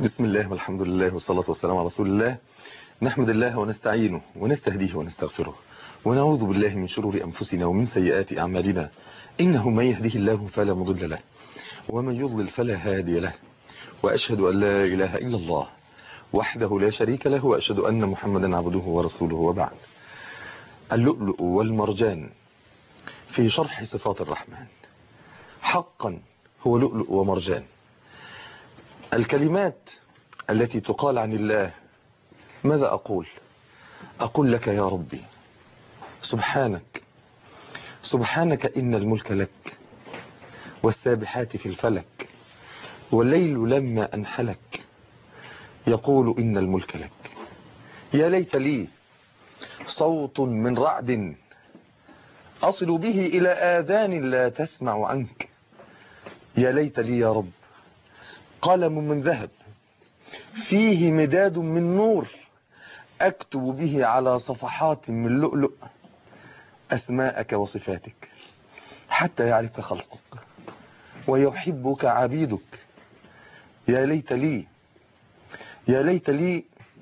بسم الله والحمد لله والصلاة والسلام على رسول الله نحمد الله ونستعينه ونستهديه ونستغفره ونعوذ بالله من شرور أنفسنا ومن سيئات أعمالنا إنه من يهده الله فلا مضل له ومن يضلل فلا هادي له وأشهد أن لا إله إلا الله وحده لا شريك له وأشهد أن محمدا عبده ورسوله وبعد اللؤلؤ والمرجان في شرح صفات الرحمن حقا هو لؤلؤ ومرجان الكلمات التي تقال عن الله ماذا أقول أقول لك يا ربي سبحانك سبحانك إن الملك لك والسابحات في الفلك والليل لما أنحلك يقول إن الملك لك يا ليت لي صوت من رعد أصل به إلى آذان لا تسمع عنك يا ليت لي يا رب قلم من ذهب فيه مداد من نور أكتب به على صفحات من لؤلؤ أسماءك وصفاتك حتى يعرف خلقك ويحبك عبيدك يا ليت لي يا ليت لي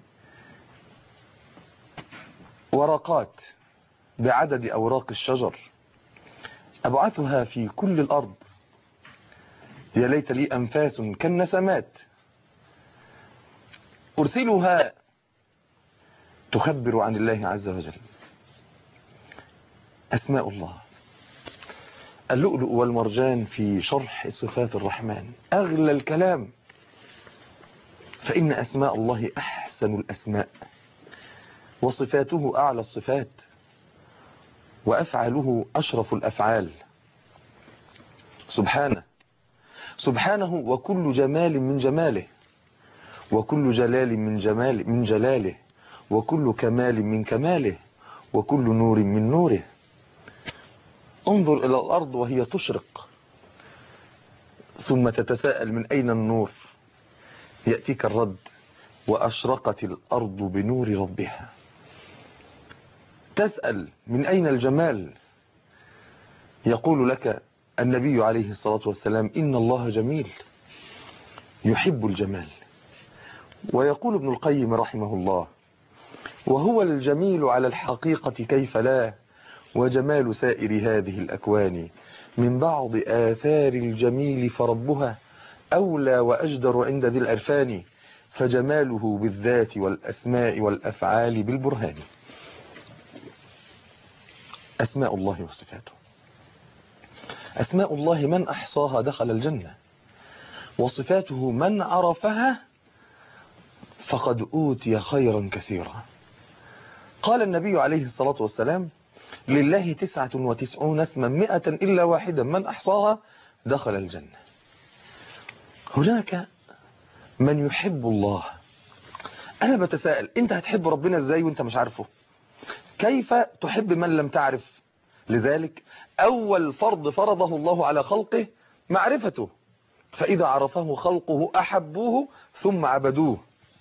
ورقات بعدد أوراق الشجر أبعثها في كل الأرض يا ليت لي أنفاس كالنسمات أرسلها تخبر عن الله عز وجل أسماء الله اللؤلؤ والمرجان في شرح صفات الرحمن أغلى الكلام فإن أسماء الله أحسن الأسماء وصفاته أعلى الصفات وأفعاله أشرف الأفعال سبحانه سبحانه وكل جمال من جماله وكل جلال من جمال من جلاله وكل كمال من كماله وكل نور من نوره انظر إلى الأرض وهي تشرق ثم تتساءل من أين النور يأتيك الرد وأشرقت الأرض بنور ربها تسأل من أين الجمال يقول لك النبي عليه الصلاة والسلام إن الله جميل يحب الجمال ويقول ابن القيم رحمه الله وهو الجميل على الحقيقة كيف لا وجمال سائر هذه الأكوان من بعض آثار الجميل فربها أولى وأجدر عند ذي الأرفان فجماله بالذات والأسماء والأفعال بالبرهان أسماء الله وصفاته أسماء الله من أحصاها دخل الجنة وصفاته من عرفها فقد أوتي خيرا كثيرا قال النبي عليه الصلاة والسلام لله تسعة وتسعون اسما مئة إلا واحدا من أحصاها دخل الجنة هناك من يحب الله أنا بتساءل أنت هتحب ربنا إزاي وأنت مش عارفه كيف تحب من لم تعرف لذلك أول فرض فرضه الله على خلقه معرفته فإذا عرفه خلقه أحبوه ثم عبدوه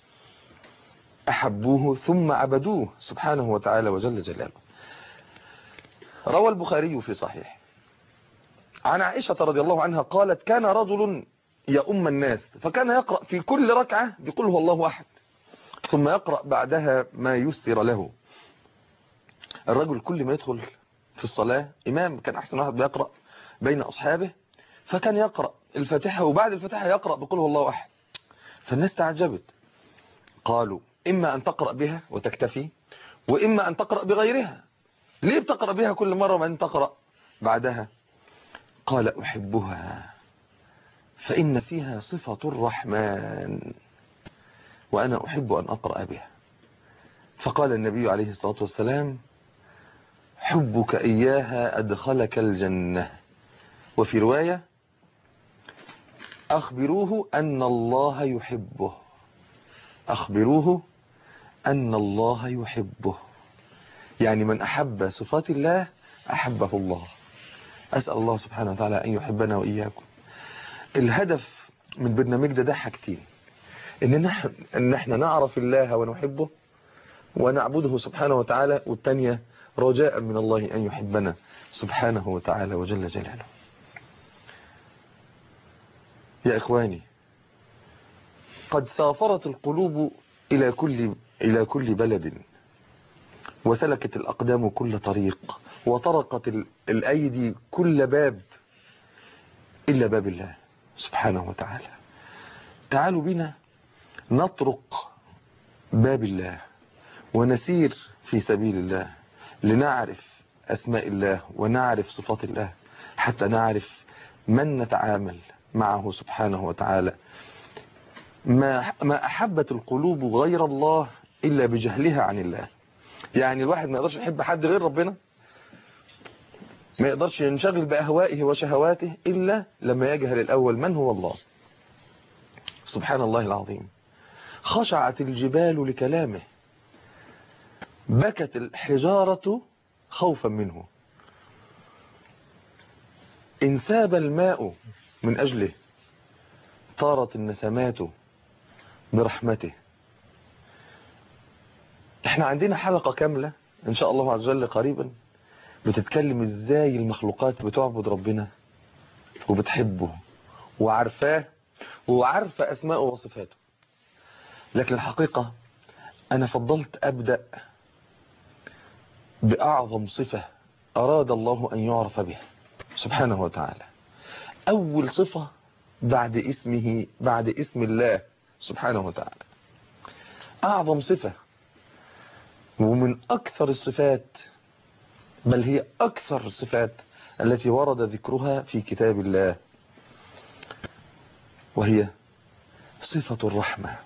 أحبوه ثم عبدوه سبحانه وتعالى وجل جلاله روى البخاري في صحيح عن عائشة رضي الله عنها قالت كان رجل يؤم الناس فكان يقرأ في كل ركعة بقول هو الله أحد ثم يقرأ بعدها ما يسر له الرجل كل ما يدخل في الصلاة إمام كان أحسن واحد بيقرأ بين أصحابه فكان يقرأ الفاتحة وبعد الفاتحة يقرأ بقول هو الله أحد فالناس تعجبت قالوا إما أن تقرأ بها وتكتفي وإما أن تقرأ بغيرها ليه بتقرأ بها كل مرة ما أن تقرأ بعدها قال أحبها فإن فيها صفة الرحمن وأنا أحب أن أقرأ بها فقال النبي عليه الصلاة والسلام حبك إياها أدخلك الجنة وفي رواية أخبروه أن الله يحبه أخبروه أن الله يحبه يعني من أحب صفات الله أحبه الله أسأل الله سبحانه وتعالى أن يحبنا وإياكم الهدف من برنامج ده ده حاجتين إن نحن, إن احنا نعرف الله ونحبه ونعبده سبحانه وتعالى والتانية رجاء من الله أن يحبنا سبحانه وتعالى وجل جلاله يا إخواني قد سافرت القلوب إلى كل إلى كل بلد وسلكت الأقدام كل طريق وطرقت ال- الأيدي كل باب إلا باب الله سبحانه وتعالى تعالوا بنا نطرق باب الله ونسير في سبيل الله لنعرف أسماء الله ونعرف صفات الله حتى نعرف من نتعامل معه سبحانه وتعالى ما ما أحبت القلوب غير الله إلا بجهلها عن الله يعني الواحد ما يقدرش يحب حد غير ربنا ما يقدرش ينشغل بأهوائه وشهواته إلا لما يجهل الأول من هو الله سبحان الله العظيم خشعت الجبال لكلامه بكت الحجارة خوفا منه انساب الماء من أجله طارت النسمات برحمته احنا عندنا حلقة كاملة ان شاء الله عز وجل قريبا بتتكلم ازاي المخلوقات بتعبد ربنا وبتحبه وعارفاه وعارفة اسماءه وصفاته لكن الحقيقة انا فضلت ابدأ باعظم صفة اراد الله ان يعرف بها سبحانه وتعالى اول صفة بعد اسمه بعد اسم الله سبحانه وتعالى اعظم صفة ومن اكثر الصفات بل هي اكثر الصفات التي ورد ذكرها في كتاب الله وهي صفة الرحمة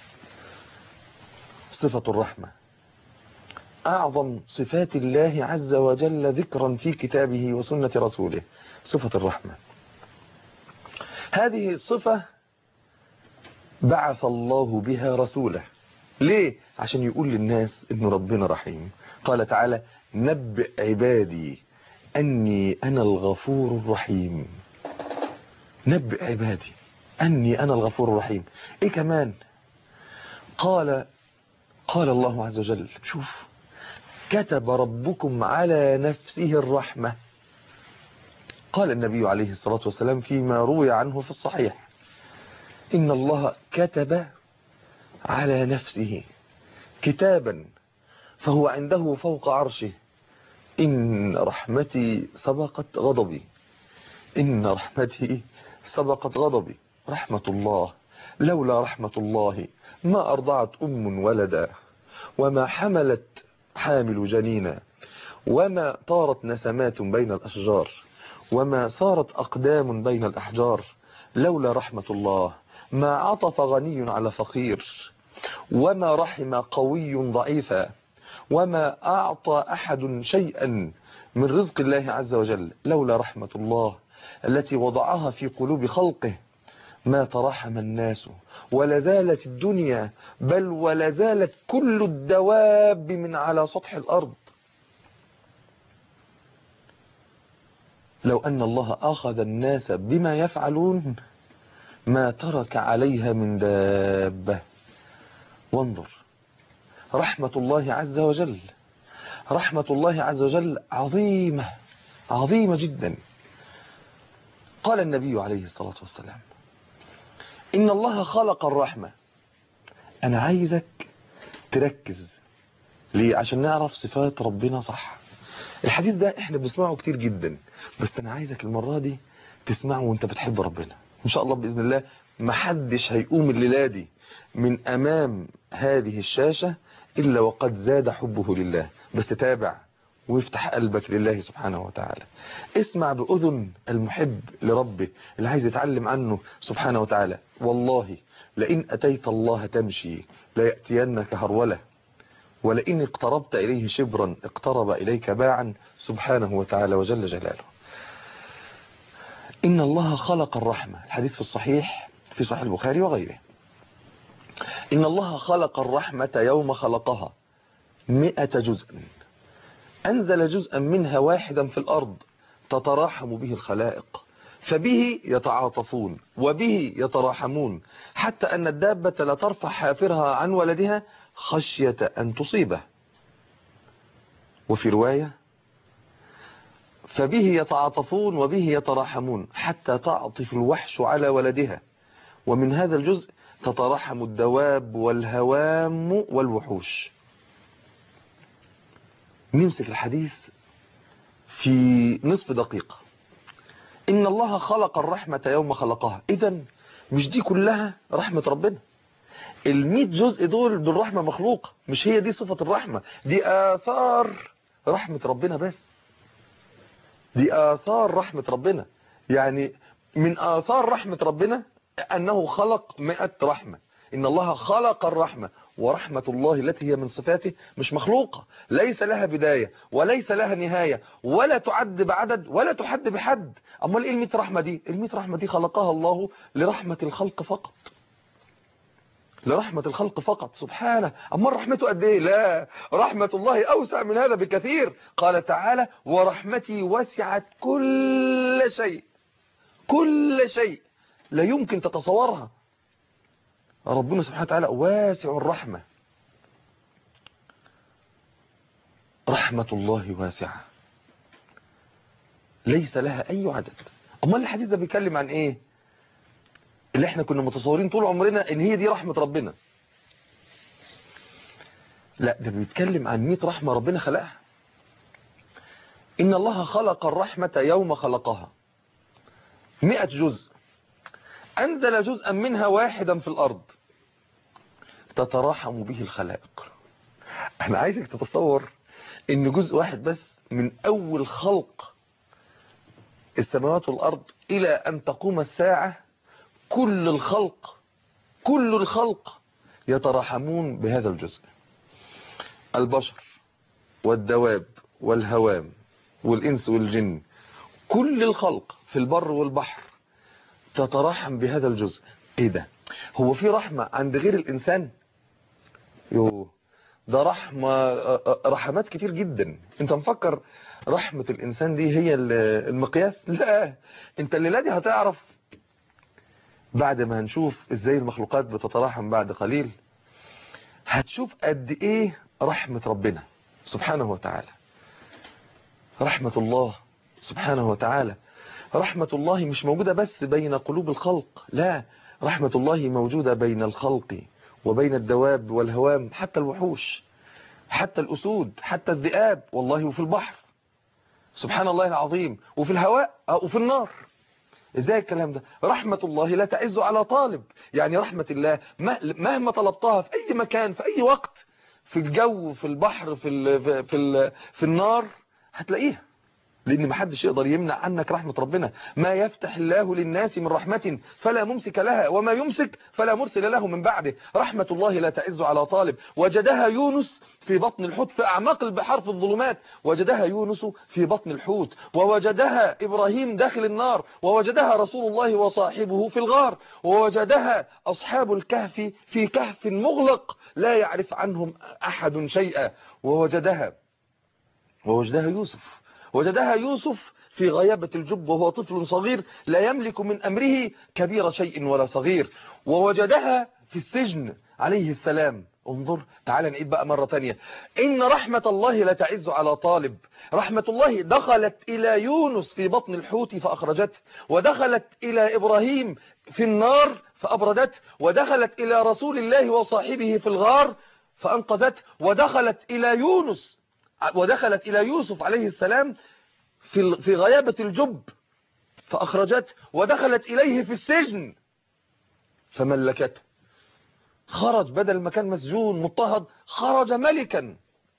صفة الرحمة أعظم صفات الله عز وجل ذكرا في كتابه وسنة رسوله صفة الرحمة هذه الصفة بعث الله بها رسوله ليه؟ عشان يقول للناس ان ربنا رحيم قال تعالى نبئ عبادي أني أنا الغفور الرحيم نبئ عبادي أني أنا الغفور الرحيم إيه كمان قال قال الله عز وجل شوف كتب ربكم على نفسه الرحمة قال النبي عليه الصلاة والسلام فيما روي عنه في الصحيح إن الله كتب على نفسه كتابا فهو عنده فوق عرشه إن رحمتي سبقت غضبي إن رحمتي سبقت غضبي رحمة الله لولا رحمة الله ما أرضعت أم ولدا وما حملت حامل جنينا وما طارت نسمات بين الأشجار وما صارت أقدام بين الأحجار لولا رحمة الله ما عطف غني على فقير وما رحم قوي ضعيفا وما أعطى أحد شيئا من رزق الله عز وجل لولا رحمة الله التي وضعها في قلوب خلقه ما ترحم الناس ولزالت الدنيا بل ولزالت كل الدواب من على سطح الأرض لو أن الله أخذ الناس بما يفعلون ما ترك عليها من دابة وانظر رحمة الله عز وجل رحمة الله عز وجل عظيمة عظيمة جدا قال النبي عليه الصلاة والسلام إن الله خلق الرحمة أنا عايزك تركز ليه عشان نعرف صفات ربنا صح الحديث ده احنا بنسمعه كتير جدا بس أنا عايزك المرة دي تسمعه وانت بتحب ربنا إن شاء الله بإذن الله محدش هيقوم الليلة دي من أمام هذه الشاشة إلا وقد زاد حبه لله بس تابع وافتح قلبك لله سبحانه وتعالى اسمع بأذن المحب لربه اللي عايز يتعلم عنه سبحانه وتعالى والله لئن أتيت الله تمشي ليأتينك هرولة ولئن اقتربت إليه شبرا اقترب إليك باعا سبحانه وتعالى وجل جلاله إن الله خلق الرحمة الحديث في الصحيح في صحيح البخاري وغيره إن الله خلق الرحمة يوم خلقها مئة جزءا أنزل جزءا منها واحدا في الأرض تتراحم به الخلائق فبه يتعاطفون وبه يتراحمون حتى أن الدابة لا ترفع حافرها عن ولدها خشية أن تصيبه وفي رواية فبه يتعاطفون وبه يتراحمون حتى تعطف الوحش على ولدها ومن هذا الجزء تترحم الدواب والهوام والوحوش نمسك الحديث في نصف دقيقة إن الله خلق الرحمة يوم خلقها إذا مش دي كلها رحمة ربنا المئة جزء دول دول رحمة مخلوقة مش هي دي صفة الرحمة دي آثار رحمة ربنا بس دي آثار رحمة ربنا يعني من آثار رحمة ربنا أنه خلق مئة رحمة إن الله خلق الرحمة ورحمة الله التي هي من صفاته مش مخلوقة ليس لها بداية وليس لها نهاية ولا تعد بعدد ولا تحد بحد أمال إيه المئة رحمة دي المئة رحمة دي خلقها الله لرحمة الخلق فقط لرحمة الخلق فقط سبحانه أما رحمته قد إيه لا رحمة الله أوسع من هذا بكثير قال تعالى ورحمتي وسعت كل شيء كل شيء لا يمكن تتصورها ربنا سبحانه وتعالى واسع الرحمة رحمة الله واسعة ليس لها أي عدد أما الحديث ده بيتكلم عن إيه اللي احنا كنا متصورين طول عمرنا ان هي دي رحمة ربنا لا ده بيتكلم عن 100 رحمة ربنا خلقها ان الله خلق الرحمة يوم خلقها 100 جزء انزل جزءا منها واحدا في الارض تتراحم به الخلائق انا عايزك تتصور ان جزء واحد بس من اول خلق السماوات والارض الى ان تقوم الساعة كل الخلق كل الخلق يتراحمون بهذا الجزء البشر والدواب والهوام والإنس والجن كل الخلق في البر والبحر تتراحم بهذا الجزء ايه ده هو في رحمة عند غير الإنسان يو ده رحمة رحمات كتير جدا انت مفكر رحمة الإنسان دي هي المقياس لا انت الليلة دي هتعرف بعد ما هنشوف ازاي المخلوقات بتتراحم بعد قليل هتشوف قد ايه رحمة ربنا سبحانه وتعالى رحمة الله سبحانه وتعالى رحمة الله مش موجودة بس بين قلوب الخلق لا رحمة الله موجودة بين الخلق وبين الدواب والهوام حتى الوحوش حتى الأسود حتى الذئاب والله وفي البحر سبحان الله العظيم وفي الهواء وفي النار ازاي الكلام ده رحمة الله لا تعز على طالب يعني رحمة الله مهما طلبتها في اي مكان في اي وقت في الجو في البحر في ال في ال في النار هتلاقيها لان محدش يقدر يمنع عنك رحمة ربنا ما يفتح الله للناس من رحمة فلا ممسك لها وما يمسك فلا مرسل له من بعده رحمة الله لا تعز على طالب وجدها يونس في بطن الحوت في أعماق البحار في الظلمات وجدها يونس في بطن الحوت ووجدها إبراهيم داخل النار ووجدها رسول الله وصاحبه في الغار ووجدها أصحاب الكهف في كهف مغلق لا يعرف عنهم أحد شيئا ووجدها ووجدها يوسف وجدها يوسف في غيابة الجب وهو طفل صغير لا يملك من أمره كبير شيء ولا صغير ووجدها في السجن عليه السلام انظر تعال نعيد بقى مرة تانية إن رحمة الله لا تعز على طالب رحمة الله دخلت إلى يونس في بطن الحوت فأخرجته ودخلت إلى إبراهيم في النار فأبردته ودخلت إلى رسول الله وصاحبه في الغار فأنقذته ودخلت إلى يونس ودخلت إلى يوسف عليه السلام في في غيابة الجب فأخرجته ودخلت إليه في السجن فملكته خرج بدل ما كان مسجون مضطهد خرج ملكا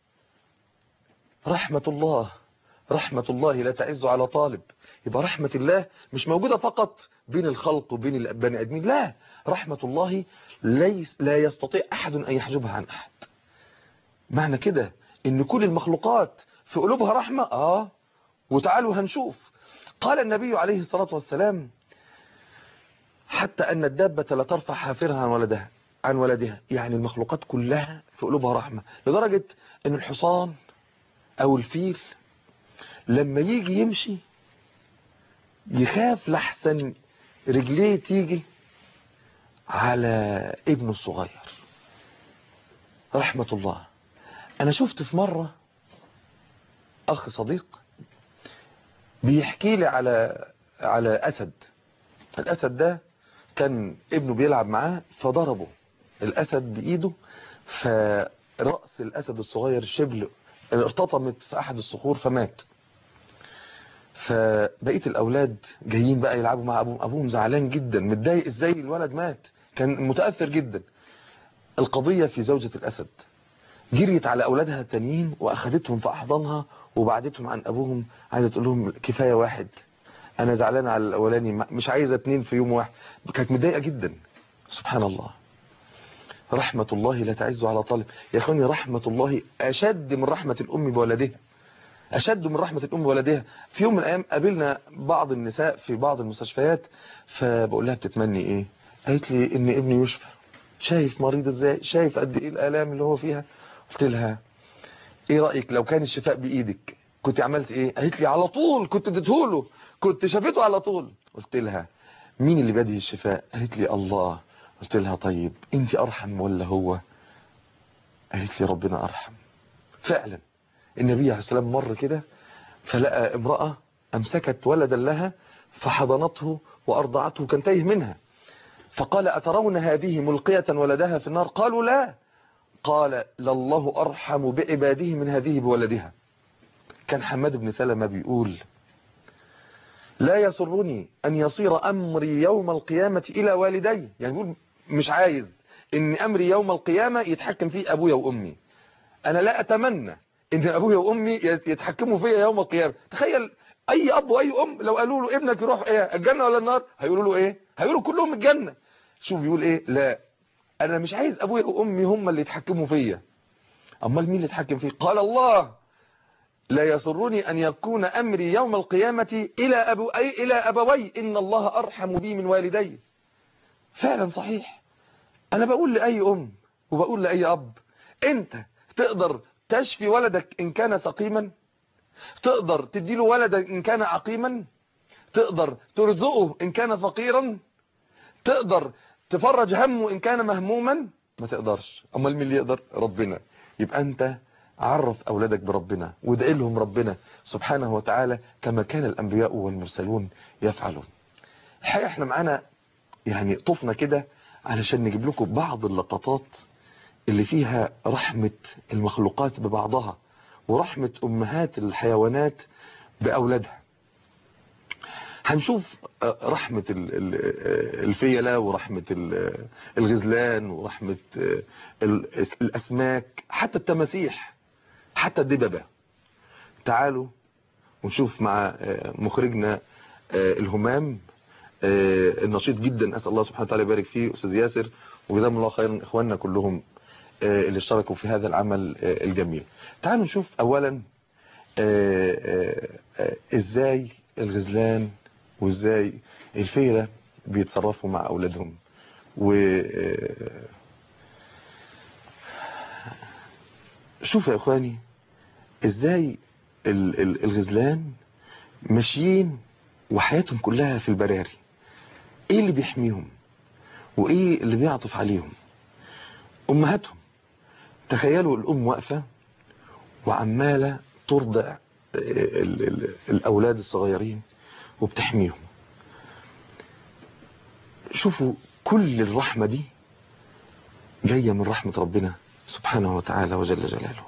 رحمة الله رحمة الله لا تعز على طالب يبقى رحمة الله مش موجودة فقط بين الخلق وبين البني ادمين لا رحمة الله ليس لا يستطيع أحد أن يحجبها عن أحد معنى كده ان كل المخلوقات في قلوبها رحمة اه وتعالوا هنشوف قال النبي عليه الصلاة والسلام حتى ان الدابة لا ترفع حافرها عن ولدها عن ولدها يعني المخلوقات كلها في قلوبها رحمة لدرجة ان الحصان او الفيل لما يجي يمشي يخاف لحسن رجليه تيجي على ابنه الصغير رحمة الله انا شفت في مرة اخ صديق بيحكي لي على على اسد الاسد ده كان ابنه بيلعب معاه فضربه الاسد بايده فرأس الاسد الصغير شبل ارتطمت في احد الصخور فمات فبقيه الاولاد جايين بقى يلعبوا مع ابوهم ابوهم زعلان جدا متضايق ازاي الولد مات كان متاثر جدا القضيه في زوجة الاسد جريت على اولادها التانيين واخدتهم في احضانها وبعدتهم عن ابوهم عايزه تقول لهم كفايه واحد انا زعلان على الاولاني مش عايزه اتنين في يوم واحد كانت متضايقه جدا سبحان الله رحمة الله لا تعز على طالب يا اخواني رحمة الله اشد من رحمة الام بولدها اشد من رحمة الام بولدها في يوم من الايام قابلنا بعض النساء في بعض المستشفيات فبقول لها بتتمني ايه قالت لي ان ابني يشفى شايف مريض ازاي شايف قد ايه الالام اللي هو فيها قلت لها ايه رايك لو كان الشفاء بايدك كنت عملت ايه قالت لي على طول كنت اديتهوله كنت شفيته على طول قلت لها مين اللي بيده الشفاء قالت لي الله قلت لها طيب انت ارحم ولا هو قالت لي ربنا ارحم فعلا النبي عليه السلام مر كده فلقى امرأة امسكت ولدا لها فحضنته وارضعته كان تايه منها فقال اترون هذه ملقية ولدها في النار قالوا لا قال لله ارحم بعباده من هذه بولدها كان حماد بن سلمة بيقول لا يسرني أن يصير أمري يوم القيامة إلى والدي يعني يقول مش عايز إن أمري يوم القيامة يتحكم فيه أبويا وأمي أنا لا أتمنى إن أبويا وأمي يتحكموا فيا يوم القيامة تخيل أي أب وأي أم لو قالوا له ابنك يروح إيه الجنة ولا النار هيقولوا له إيه هيقولوا كلهم الجنة شوف بيقول إيه لا أنا مش عايز أبويا وأمي هم اللي يتحكموا فيا أمال مين اللي يتحكم فيه قال الله لا يسرني أن يكون أمري يوم القيامة إلى, أبو أي إلى أبوي إن الله أرحم بي من والدي فعلا صحيح أنا بقول لأي أم وبقول لأي أب أنت تقدر تشفي ولدك إن كان سقيما تقدر تديله ولدك إن كان عقيما تقدر ترزقه إن كان فقيرا تقدر تفرج همه إن كان مهموما ما تقدرش أمال مين اللي يقدر ربنا يبقى أنت عرف أولادك بربنا وادعي لهم ربنا سبحانه وتعالى كما كان الأنبياء والمرسلون يفعلون الحقيقة احنا معانا يعني طفنا كده علشان نجيب لكم بعض اللقطات اللي فيها رحمة المخلوقات ببعضها ورحمة أمهات الحيوانات بأولادها هنشوف رحمة الفيلة ورحمة الغزلان ورحمة الأسماك حتى التماسيح حتى الدببة تعالوا ونشوف مع مخرجنا الهمام النشيط جدا أسأل الله سبحانه وتعالى يبارك فيه أستاذ ياسر وجزاهم الله خيرا إخواننا كلهم اللي اشتركوا في هذا العمل الجميل تعالوا نشوف أولا إزاي الغزلان وإزاي الفيلة بيتصرفوا مع أولادهم و شوف يا إخواني إزاي الغزلان ماشيين وحياتهم كلها في البراري ايه اللي بيحميهم وايه اللي بيعطف عليهم امهاتهم تخيلوا الام واقفة وعمالة ترضع ال ال الاولاد الصغيرين وبتحميهم شوفوا كل الرحمة دي جاية من رحمة ربنا سبحانه وتعالى وجل جلاله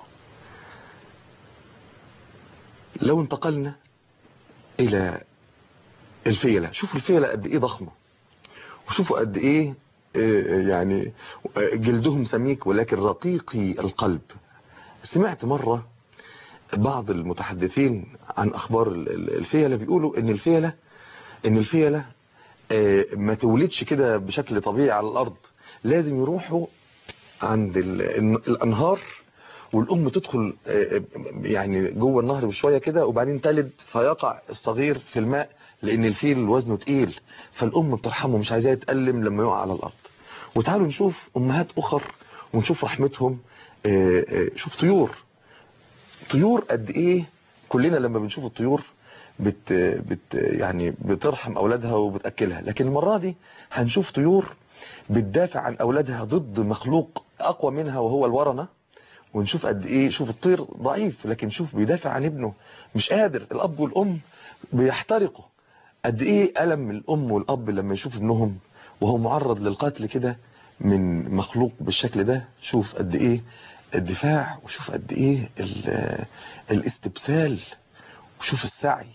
لو انتقلنا الى الفيلة شوفوا الفيلة قد ايه ضخمة وشوفوا قد ايه يعني جلدهم سميك ولكن رقيقي القلب سمعت مرة بعض المتحدثين عن اخبار الفيلة بيقولوا ان الفيلة ان الفيلة ما تولدش كده بشكل طبيعي على الارض لازم يروحوا عند الانهار والام تدخل يعني جوه النهر بشويه كده وبعدين تلد فيقع الصغير في الماء لان الفيل وزنه تقيل فالام بترحمه مش عايزاه يتألم لما يقع على الارض وتعالوا نشوف امهات اخر ونشوف رحمتهم شوف طيور طيور قد ايه كلنا لما بنشوف الطيور بت بت يعني بترحم اولادها وبتاكلها لكن المره دي هنشوف طيور بتدافع عن اولادها ضد مخلوق اقوى منها وهو الورنه ونشوف قد ايه شوف الطير ضعيف لكن شوف بيدافع عن ابنه مش قادر الاب والام بيحترقوا قد ايه ألم الأم والأب لما يشوف ابنهم وهو معرض للقتل كده من مخلوق بالشكل ده شوف قد ايه الدفاع وشوف قد ايه ال- الاستبسال وشوف السعي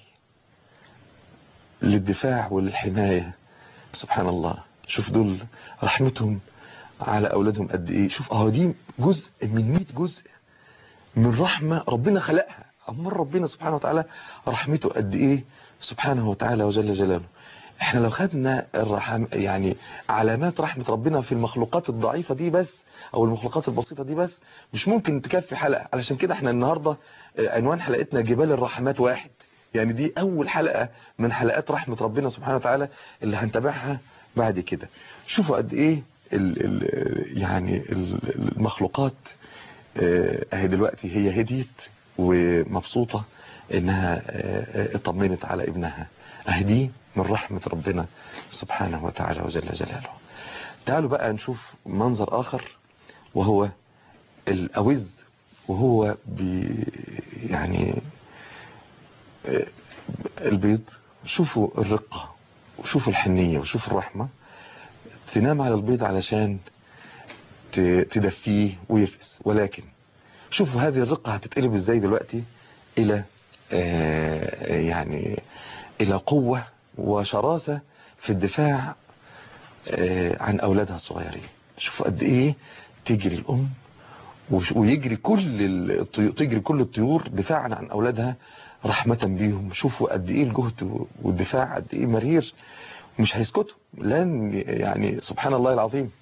للدفاع وللحماية سبحان الله شوف دول رحمتهم على أولادهم قد إيه شوف أهو دي جزء من 100 جزء من رحمة ربنا خلقها أمر ربنا سبحانه وتعالى رحمته قد إيه سبحانه وتعالى وجل جلاله احنا لو خدنا الرحم يعني علامات رحمة ربنا في المخلوقات الضعيفة دي بس او المخلوقات البسيطة دي بس مش ممكن تكفي حلقة علشان كده احنا النهاردة آه، عنوان حلقتنا جبال الرحمات واحد يعني دي اول حلقة من حلقات رحمة ربنا سبحانه وتعالى اللي هنتابعها بعد كده شوفوا قد ايه ال ال يعني ال- المخلوقات آه، اهي دلوقتي هي هديت ومبسوطة انها آه، آه، اطمنت على ابنها اهي دي من رحمة ربنا سبحانه وتعالى وجل جلاله تعالوا بقى نشوف منظر اخر وهو الاوز وهو بي يعني آه، البيض شوفوا الرقة وشوفوا الحنية وشوفوا الرحمة تنام على البيض علشان ت- تدفيه ويفقس ولكن شوفوا هذه الرقة هتتقلب ازاي دلوقتي الى آه، يعني الى قوة وشراسة في الدفاع آه، عن اولادها الصغيرين شوفوا قد ايه تجري الام وش- ويجري كل الطيور تجري كل الطيور دفاعا عن اولادها رحمة بيهم شوفوا قد ايه الجهد والدفاع قد ايه مرير مش هيسكتوا لن يعني سبحان الله العظيم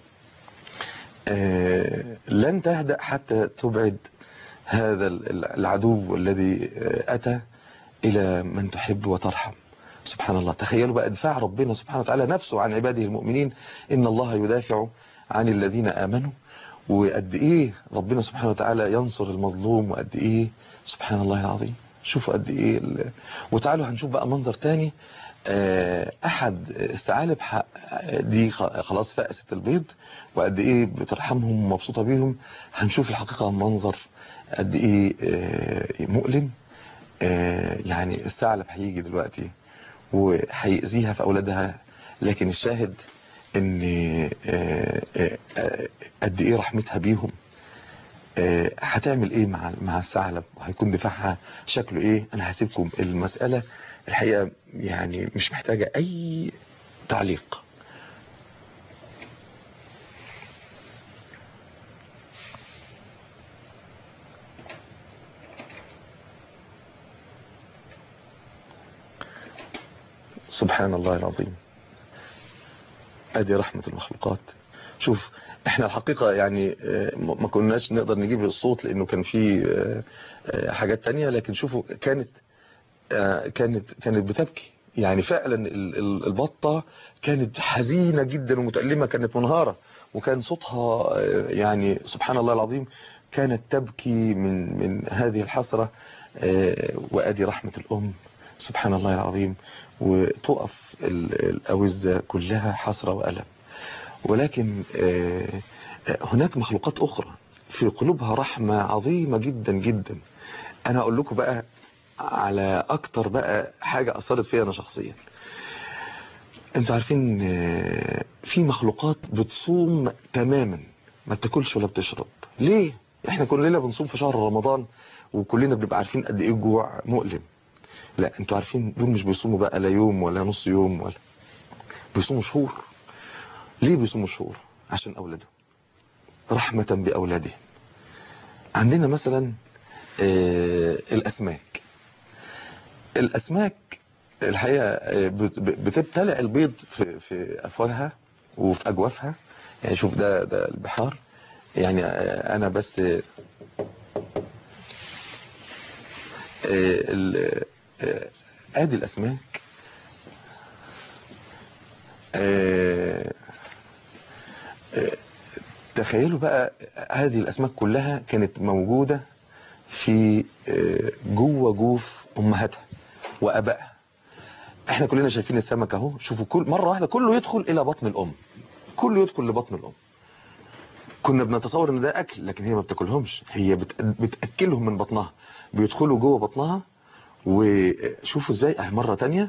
آه، لن تهدأ حتى تبعد هذا ال- العدو الذي آه، أتى إلى من تحب وترحم سبحان الله تخيلوا بقى دفاع ربنا سبحانه وتعالى نفسه عن عباده المؤمنين إن الله يدافع عن الذين آمنوا وقد إيه ربنا سبحانه وتعالى ينصر المظلوم وقد إيه سبحان الله العظيم شوفوا قد إيه ال... وتعالوا هنشوف بقى منظر تاني آه، أحد الثعالب ح- دي خ- خلاص فأست البيض وقد إيه بترحمهم ومبسوطة بيهم هنشوف الحقيقة منظر قد إيه آه، مؤلم آه، يعني الثعلب هيجي دلوقتي وهيأذيها في أولادها لكن الشاهد ان آه، آه، آه، قد ايه رحمتها بيهم آه، هتعمل ايه مع مع الثعلب وهيكون دفاعها شكله ايه انا هسيبكم المسألة الحقيقة يعني مش محتاجة اي تعليق سبحان الله العظيم ادي رحمة المخلوقات شوف احنا الحقيقة يعني آه، ما ما كناش نقدر نجيب الصوت لانه كان في آه، آه، حاجات تانية لكن شوفوا كانت آه، كانت كانت بتبكي يعني فعلا ال- ال- البطة كانت حزينة جدا ومتألمة كانت منهارة وكان صوتها آه، يعني سبحان الله العظيم كانت تبكي من من هذه الحسرة آه، وادي رحمة الام سبحان الله العظيم وتقف ال- الأوزة كلها حسرة وألم ولكن آه، آه، هناك مخلوقات أخرى في قلوبها رحمة عظيمة جدا جدا أنا أقول لكم بقى على أكتر بقى حاجة أثرت فيها أنا شخصيا أنتوا عارفين آه، في مخلوقات بتصوم تماما ما بتاكلش ولا بتشرب ليه؟ احنا كلنا بنصوم في شهر رمضان وكلنا بنبقى عارفين قد ايه الجوع مؤلم لا انتوا عارفين دول مش بيصوموا بقى لا يوم ولا نص يوم ولا بيصوموا شهور ليه بيصوموا شهور عشان اولادهم رحمة باولادهم عندنا مثلا آه، الاسماك الاسماك الحقيقة آه، بت- بتبتلع البيض في, في افواهها وفي اجوافها يعني شوف ده ده البحار يعني آه، انا بس آه، ال- آه، ادي الاسماك آه، آه، تخيلوا بقى هذه الاسماك كلها كانت موجودة في آه، جوه جوف امهاتها وابائها احنا كلنا شايفين السمك اهو شوفوا كل مرة واحدة كله يدخل الى بطن الام كله يدخل لبطن الام كنا بنتصور ان ده اكل لكن هي ما بتاكلهمش هي بت- بتاكلهم من بطنها بيدخلوا جوه بطنها وشوفوا ازاي اه مرة تانية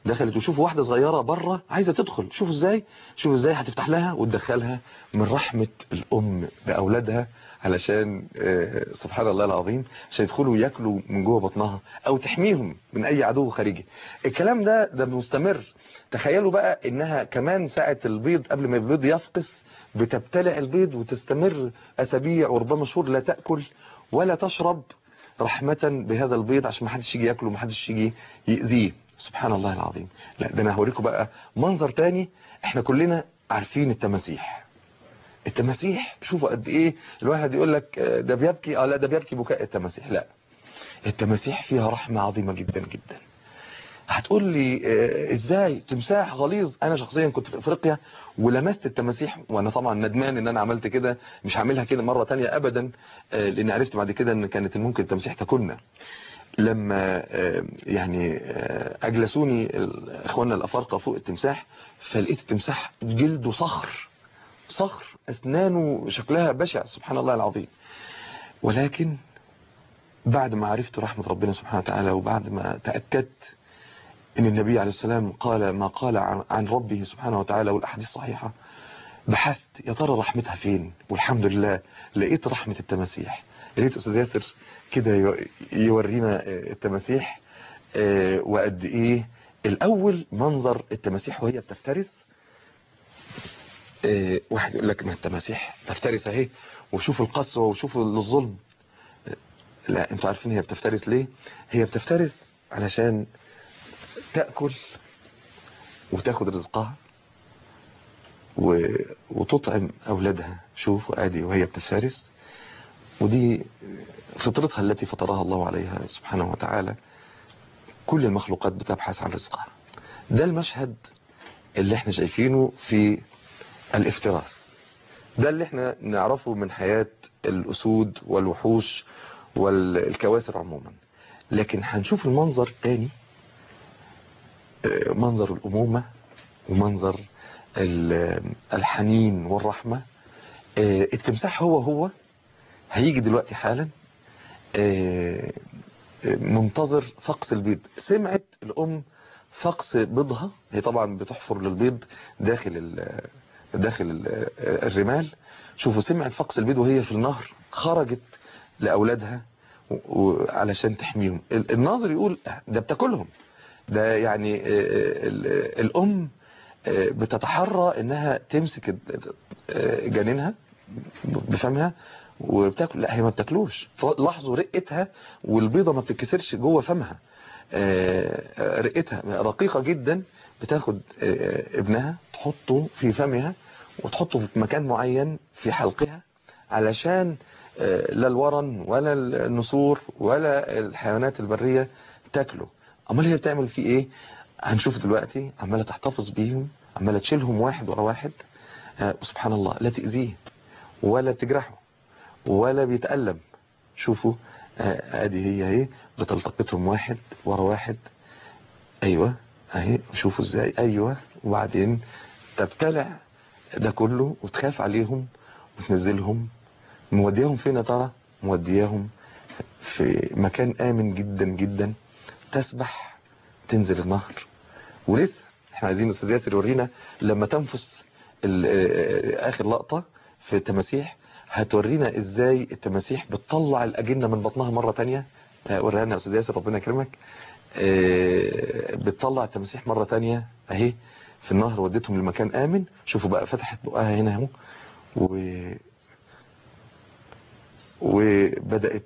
دخلت وشوفوا واحدة صغيرة بره عايزة تدخل شوفوا ازاي شوفوا ازاي هتفتح لها وتدخلها من رحمة الأم بأولادها علشان آه، سبحان الله العظيم عشان يدخلوا ياكلوا من جوه بطنها أو تحميهم من أي عدو خارجي الكلام ده ده مستمر تخيلوا بقى إنها كمان ساعة البيض قبل ما البيض يفقس بتبتلع البيض وتستمر أسابيع وربما شهور لا تأكل ولا تشرب رحمة بهذا البيض عشان ما حدش يجي ياكله ما حدش يجي يأذيه سبحان الله العظيم لا ده انا هوريكم بقى منظر تاني احنا كلنا عارفين التماسيح التماسيح شوفوا قد ايه الواحد يقول لك آه، ده بيبكي اه لا ده بيبكي بكاء التماسيح لا التماسيح فيها رحمة عظيمة جدا جدا هتقول لي آه، ازاي تمساح غليظ انا شخصيا كنت في افريقيا ولمست التماسيح وانا طبعا ندمان ان انا عملت كده مش هعملها كده مرة تانية ابدا آه، لان عرفت بعد كده ان كانت ممكن التماسيح تاكلنا لما آه، يعني آه، اجلسوني ال- اخواننا الافارقه فوق التمساح فلقيت التمساح جلده صخر صخر اسنانه شكلها بشع سبحان الله العظيم ولكن بعد ما عرفت رحمة ربنا سبحانه وتعالى وبعد ما تأكدت ان النبي عليه السلام قال ما قال عن عن ربه سبحانه وتعالى والاحاديث الصحيحة بحثت يا ترى رحمتها فين والحمد لله لقيت رحمة التماسيح يا ريت استاذ ياسر كده يو- يورينا آه، التماسيح آه، وقد ايه الاول منظر التماسيح وهي بتفترس آه، واحد يقول لك ما التماسيح تفترس اهي وشوفوا القسوة وشوفوا الظلم آه، لا انتوا عارفين هي بتفترس ليه هي بتفترس علشان تأكل وتاخد رزقها و... وتطعم أولادها شوفوا ادي وهي بتفترس ودي فطرتها التي فطرها الله عليها سبحانه وتعالى كل المخلوقات بتبحث عن رزقها ده المشهد اللي احنا شايفينه في الافتراس ده اللي احنا نعرفه من حياة الأسود والوحوش والكواسر عموما لكن هنشوف المنظر الثاني آه، منظر الأمومة ومنظر ال- الحنين والرحمة آه، التمساح هو هو هيجي دلوقتي حالا آه، منتظر فقس البيض سمعت الأم فقس بيضها هي طبعا بتحفر للبيض داخل ال داخل ال الرمال شوفوا سمعت فقس البيض وهي في النهر خرجت لأولادها و- و- علشان تحميهم ال- الناظر يقول ده بتاكلهم ده يعني آه، ال- الأم آه، بتتحرى انها تمسك ال- آه، جنينها بفمها وبتاكل لا هي ما بتاكلوش لاحظوا رقتها والبيضه ما بتتكسرش جوه فمها آه، آه، رقتها رقيقه جدا بتاخد آه، ابنها تحطه في فمها وتحطه في مكان معين في حلقها علشان آه، لا الورن ولا النسور ولا الحيوانات البريه تاكله امال هي بتعمل فيه ايه هنشوف دلوقتي عماله تحتفظ بيهم عماله تشيلهم واحد ورا واحد آه، وسبحان الله لا تاذيه ولا بتجرحه ولا بيتألم شوفوا آه، ادي هي اهي بتلتقطهم واحد ورا واحد ايوه اهي شوفوا ازاي ايوه وبعدين تبتلع ده كله وتخاف عليهم وتنزلهم مودياهم فين يا ترى مودياهم في مكان امن جدا جدا تسبح تنزل النهر ولسه احنا عايزين الاستاذ ياسر يورينا لما تنفس ال- آه، اخر لقطه في التماسيح هتورينا ازاي التماسيح بتطلع الاجنه من بطنها مره تانية آه، وريها لنا يا استاذ ياسر ربنا يكرمك آه، بتطلع التماسيح مره تانية اهي في النهر وديتهم لمكان امن شوفوا بقى فتحت بقها هنا اهو و وبدات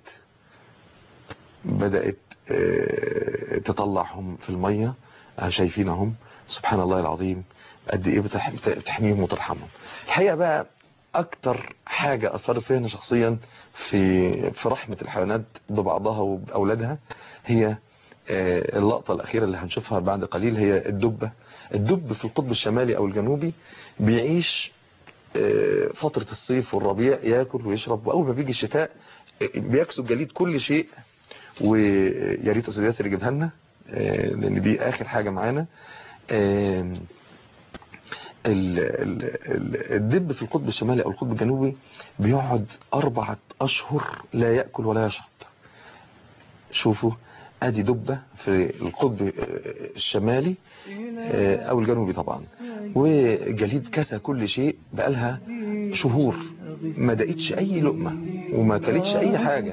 بدات آه، تطلعهم في الميه آه، شايفينهم سبحان الله العظيم قد ايه بتح- بتحميهم وترحمهم الحقيقه بقى اكتر حاجه اثرت فيا انا شخصيا في في رحمه الحيوانات ببعضها وباولادها هي آه، اللقطه الاخيره اللي هنشوفها بعد قليل هي الدبه الدب في القطب الشمالي او الجنوبي بيعيش آه، فتره الصيف والربيع ياكل ويشرب واول ما بيجي الشتاء آه، بيكسو الجليد كل شيء ويا ريت استاذ ياسر يجيبها لنا آه، لان دي اخر حاجه معانا آم، ال- ال- ال- الدب في القطب الشمالي او القطب الجنوبي بيقعد اربعة اشهر لا يأكل ولا يشرب شوفوا ادي دبة في القطب الشمالي او الجنوبي طبعا وجليد كسى كل شيء بقالها شهور ما دقتش اي لقمة وما كلتش اي حاجة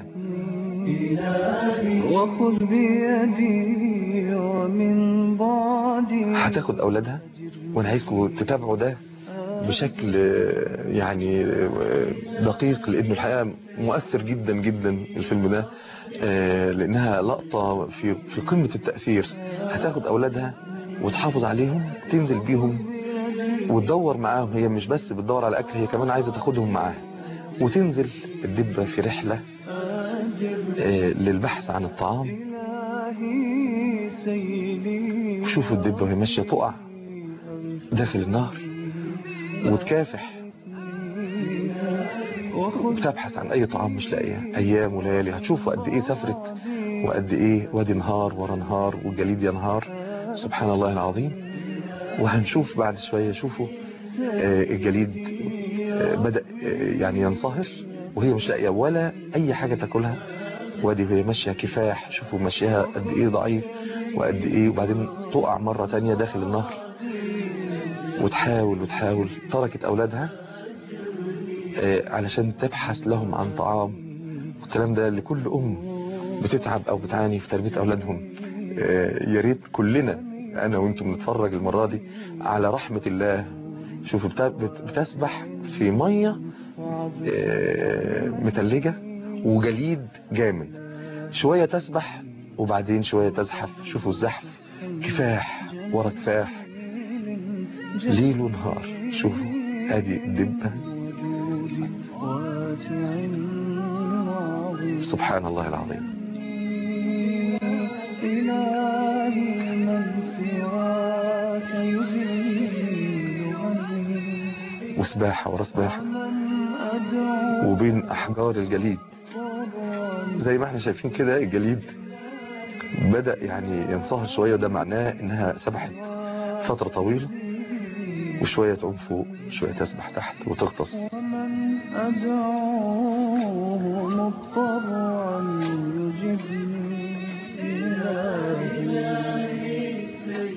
وخذ بيدي ومن بعدي هتاخد اولادها وانا عايزكم تتابعوا ده بشكل يعني دقيق لانه الحقيقه مؤثر جدا جدا الفيلم ده لانها لقطه في في قمه التاثير هتاخد اولادها وتحافظ عليهم تنزل بيهم وتدور معاهم هي مش بس بتدور على اكل هي كمان عايزه تاخدهم معاها وتنزل الدبه في رحله للبحث عن الطعام وشوفوا الدبه وهي ماشيه تقع داخل النهر وتكافح وتبحث عن اي طعام مش لاقيه ايام وليالي هتشوفوا قد ايه سافرت وقد ايه وادي نهار ورا نهار والجليد ينهار سبحان الله العظيم وهنشوف بعد شويه شوفوا الجليد بدأ يعني ينصهر وهي مش لاقيه ولا اي حاجه تاكلها وادي وهي ماشيه كفاح شوفوا ماشيها قد ايه ضعيف وقد ايه وبعدين تقع مره تانية داخل النهر وتحاول وتحاول تركت أولادها علشان تبحث لهم عن طعام والكلام ده لكل أم بتتعب أو بتعاني في تربية أولادهم يا ريت كلنا أنا وأنتم نتفرج المرة دي على رحمة الله شوفوا بتسبح في مية متلجة وجليد جامد شوية تسبح وبعدين شوية تزحف شوفوا الزحف كفاح ورا كفاح ليل ونهار شوفوا ادي الدبة سبحان الله العظيم إلهي من سواك يزيل وسباحة ورا سباحة وبين أحجار الجليد زي ما احنا شايفين كده الجليد بدأ يعني ينصهر شوية ده معناه انها سبحت فترة طويلة وشوية تعوم فوق شوية تسبح تحت وتغطس ومن أدعوه مضطرا يجبني إلهي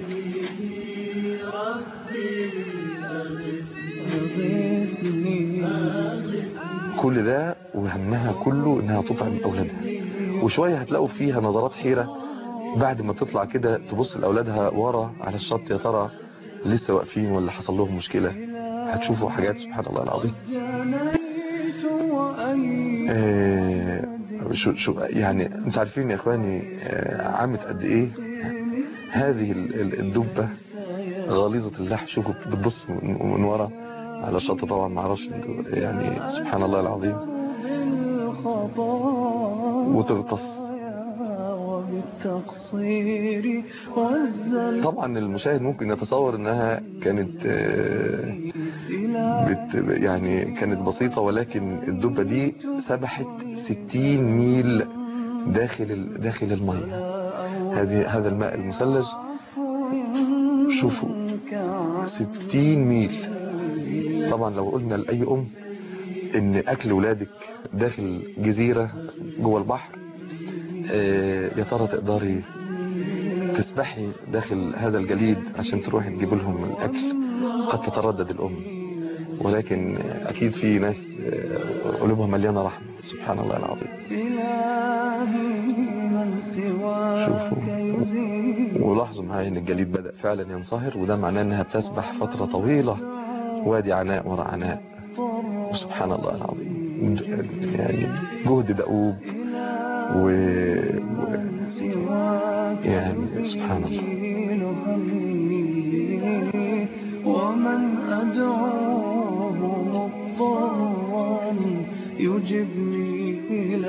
أغثني كل ده وهمها كله انها تطعم اولادها وشوية هتلاقوا فيها نظرات حيرة بعد ما تطلع كده تبص لاولادها ورا على الشط يا ترى لسه واقفين ولا حصل لهم مشكلة هتشوفوا حاجات سبحان الله العظيم جنيت وأيد آه شو شو يعني انتوا عارفين يا اخواني آه عامت قد ايه هذه ال- ال- الدبة غليظة اللحم شوفوا بتبص من من ورا على الشط طبعا ما اعرفش يعني سبحان الله العظيم بالخطايا وتغطس وبالتقصير والزل طبعا المشاهد ممكن يتصور انها كانت آه، بت يعني كانت بسيطة ولكن الدبة دي سبحت 60 ميل داخل ال- داخل المية هذه هذا الماء المثلج شوفوا 60 ميل طبعا لو قلنا لأي أم إن أكل ولادك داخل جزيرة جوه البحر آه، يا ترى تقدري تسبحي داخل هذا الجليد عشان تروحي تجيب لهم الأكل قد تتردد الأم ولكن أكيد في ناس آه، قلوبها مليانة رحمة سبحان الله العظيم إلهي من سواك شوفوا. يزيد ولاحظوا معايا ان الجليد بدأ فعلا ينصهر وده معناه انها بتسبح فترة طويلة وادي عناء ورا عناء وسبحان الله العظيم يعني جهد دؤوب و... و... سواك يعني سبحان الله يزيل همي ومن أدعوه مضطرا يجبني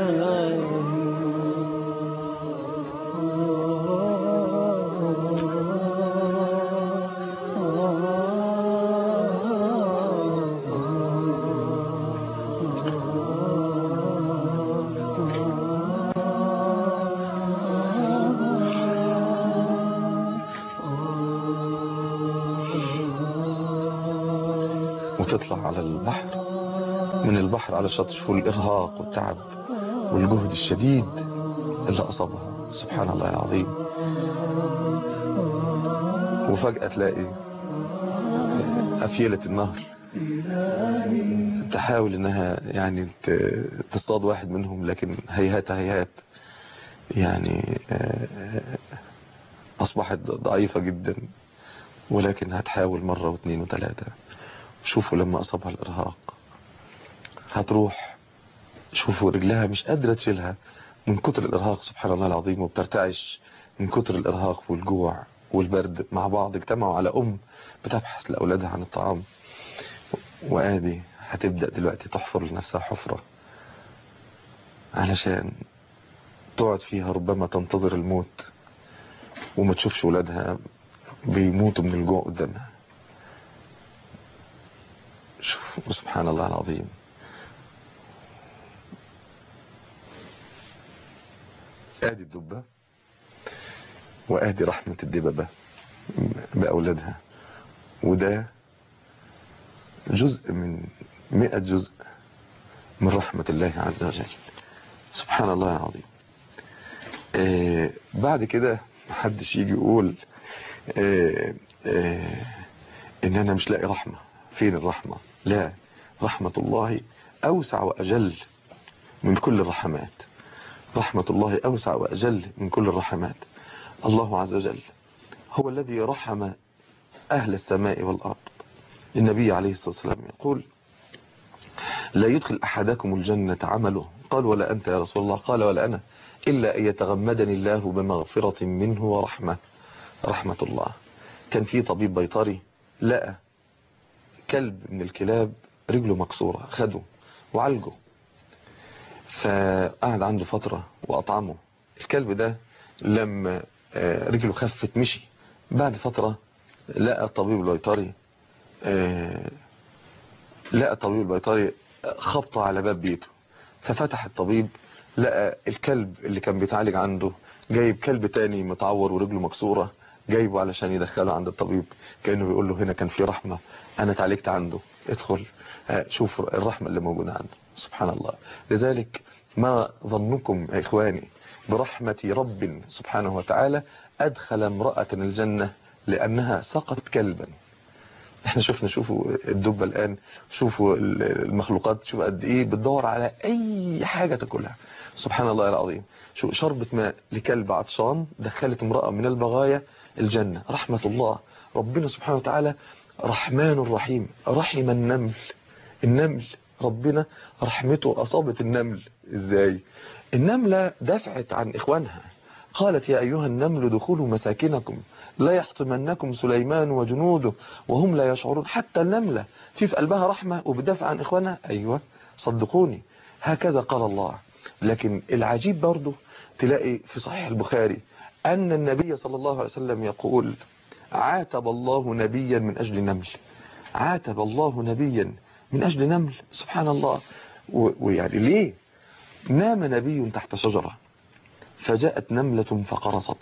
وتطلع على البحر من البحر على الشط شوفوا الإرهاق والتعب والجهد الشديد اللي أصابها سبحان الله العظيم وفجأة تلاقي أفيلة النهر تحاول انها يعني ت- تصطاد واحد منهم لكن هيهات هيهات يعني آه، اصبحت ضعيفة جدا ولكن هتحاول مرة واثنين وثلاثة شوفوا لما اصابها الارهاق هتروح شوفوا رجلها مش قادرة تشيلها من كتر الارهاق سبحان الله العظيم وبترتعش من كتر الارهاق والجوع والبرد مع بعض اجتمعوا على ام بتبحث لاولادها عن الطعام وادي هتبدأ دلوقتي تحفر لنفسها حفرة علشان تقعد فيها ربما تنتظر الموت وما تشوفش ولادها بيموتوا من الجوع قدامها شوف سبحان الله العظيم ادي الدبة وادي رحمة الدببة بأولادها وده جزء من مئة جزء من رحمة الله عز وجل سبحان الله العظيم آه بعد كده محدش يجي يقول آه آه ان انا مش لاقي رحمة فين الرحمة لا رحمة الله اوسع واجل من كل الرحمات رحمة الله اوسع واجل من كل الرحمات الله عز وجل هو الذي رحم اهل السماء والارض النبي عليه الصلاة والسلام يقول لا يدخل أحدكم الجنة عمله قال ولا أنت يا رسول الله قال ولا أنا إلا أن يتغمدني الله بمغفرة منه ورحمة رحمة الله كان في طبيب بيطري لقى كلب من الكلاب رجله مكسورة خده وعالجه فقعد عنده فترة وأطعمه الكلب ده لما آه، رجله خفت مشي بعد فترة لقى الطبيب البيطري آه، لقى الطبيب البيطري خبطة على باب بيته ففتح الطبيب لقى الكلب اللي كان بيتعالج عنده جايب كلب تاني متعور ورجله مكسورة جايبه علشان يدخله عند الطبيب كأنه بيقول له هنا كان في رحمة أنا اتعالجت عنده ادخل آه، شوف الرحمة اللي موجودة عنده سبحان الله لذلك ما ظنكم يا إخواني برحمة رب سبحانه وتعالى أدخل امرأة الجنة لأنها سقط كلبا احنا شفنا شوفوا الدبة الآن شوفوا المخلوقات شوفوا قد ايه بتدور على اي حاجة تاكلها سبحان الله العظيم شو شربة ماء لكلب عطشان دخلت امرأة من البغايا الجنة رحمة الله ربنا سبحانه وتعالى رحمن رحيم رحم النمل النمل ربنا رحمته أصابت النمل ازاي النملة دفعت عن إخوانها قالت يا أيها النمل دخلوا مساكنكم لا يحطمنكم سليمان وجنوده وهم لا يشعرون حتى النملة في في قلبها رحمة وبدافع عن إخوانها أيوة صدقوني هكذا قال الله لكن العجيب برضه تلاقي في صحيح البخاري أن النبي صلى الله عليه وسلم يقول عاتب الله نبيا من أجل نمل عاتب الله نبيا من أجل نمل سبحان الله و- ويعني ليه نام نبي تحت شجرة فجاءت نملة فقرصته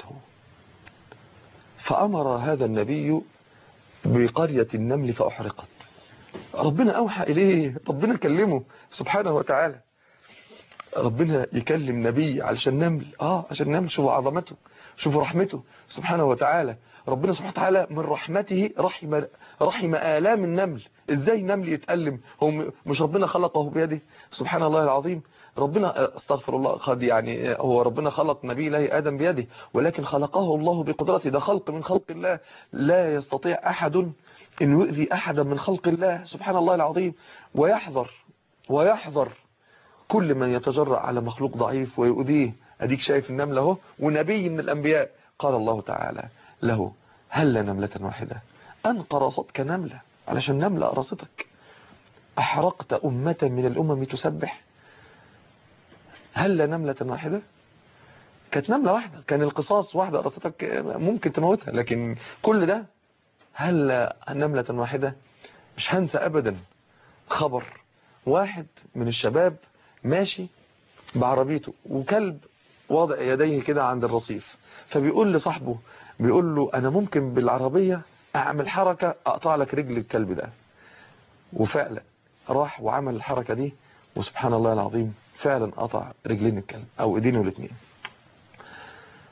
فأمر هذا النبي بقرية النمل فأحرقت ربنا أوحى إليه ربنا كلمه سبحانه وتعالى ربنا يكلم نبي علشان نمل آه عشان نمل شوفوا عظمته شوفوا رحمته سبحانه وتعالى ربنا سبحانه وتعالى من رحمته رحم رحم آلام النمل ازاي نمل يتألم هو م- مش ربنا خلقه بيده سبحان الله العظيم ربنا استغفر الله قد يعني هو ربنا خلق نبي الله آدم بيده ولكن خلقه الله بقدرته ده خلق من خلق الله لا يستطيع أحد أن يؤذي أحدا من خلق الله سبحان الله العظيم ويحذر ويحذر كل من يتجرأ على مخلوق ضعيف ويؤذيه أديك شايف النملة اهو ونبي من الأنبياء قال الله تعالى له هل نملة واحدة أن قرصتك نملة علشان نملة قرصتك أحرقت أمة من الأمم تسبح هل نملة واحدة كانت نملة واحدة كان القصاص واحدة قرصتك ممكن تموتها لكن كل ده هل نملة واحدة مش هنسى أبدا خبر واحد من الشباب ماشي بعربيته وكلب واضع يديه كده عند الرصيف فبيقول لصاحبه بيقول له انا ممكن بالعربية اعمل حركة اقطع لك رجل الكلب ده وفعلا راح وعمل الحركة دي وسبحان الله العظيم فعلا قطع رجلين الكلب او ايدينه الاثنين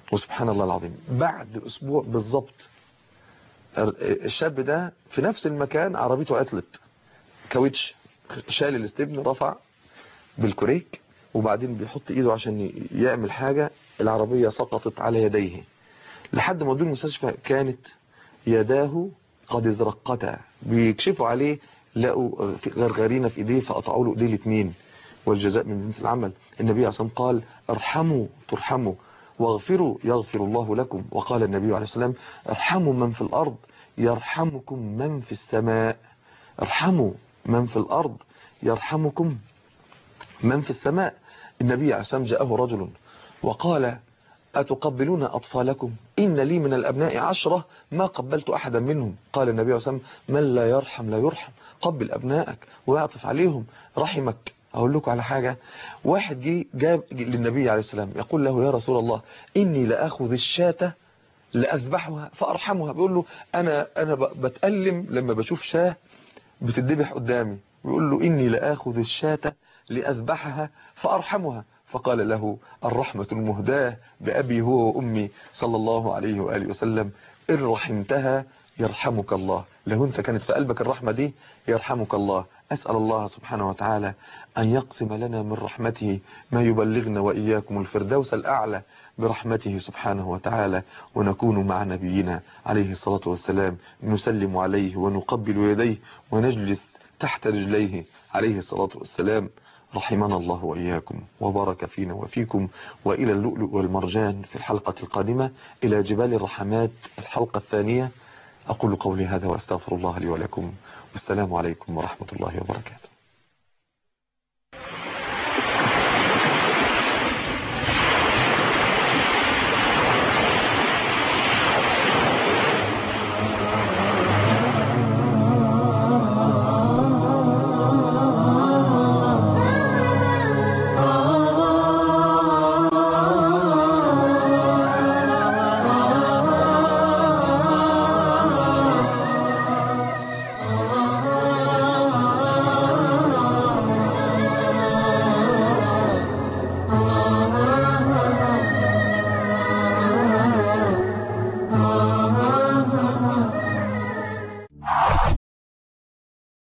وسبحان الله العظيم بعد أسبوع بالظبط الشاب ده في نفس المكان عربيته عطلت كاوتش شال الاستبن رفع بالكوريك وبعدين بيحط ايده عشان يعمل حاجة العربية سقطت على يديه لحد ما ودوه المستشفى كانت يداه قد ازرقتا بيكشفوا عليه لقوا في غرغرينه في ايديه فقطعوا له ايديه الاثنين والجزاء من جنس العمل النبي عليه الصلاه والسلام قال ارحموا ترحموا واغفروا يغفر الله لكم وقال النبي عليه الصلاه والسلام ارحموا من في الارض يرحمكم من في السماء ارحموا من في الارض يرحمكم من في السماء النبي عليه الصلاه والسلام جاءه رجل وقال أتقبلون أطفالكم إن لي من الأبناء عشرة ما قبلت أحدا منهم قال النبي عليه الصلاة والسلام من لا يرحم لا يرحم قبل أبنائك ويعطف عليهم رحمك أقول لكم على حاجة واحد جي جاب للنبي عليه السلام يقول له يا رسول الله إني لأخذ الشاة لأذبحها فأرحمها بيقول له أنا, أنا بتألم لما بشوف شاه بتدبح قدامي بيقول له إني لأخذ الشاة لأذبحها فأرحمها فقال له الرحمة المهداة بأبي هو وأمي صلى الله عليه وآله وسلم إن رحمتها يرحمك الله لو أنت كانت في قلبك الرحمة دي يرحمك الله أسأل الله سبحانه وتعالى أن يقسم لنا من رحمته ما يبلغنا وإياكم الفردوس الأعلى برحمته سبحانه وتعالى ونكون مع نبينا عليه الصلاة والسلام نسلم عليه ونقبل يديه ونجلس تحت رجليه عليه الصلاة والسلام رحمنا الله وإياكم وبارك فينا وفيكم وإلى اللؤلؤ والمرجان في الحلقة القادمة إلى جبال الرحمات الحلقة الثانية أقول قولي هذا وأستغفر الله لي ولكم والسلام عليكم ورحمة الله وبركاته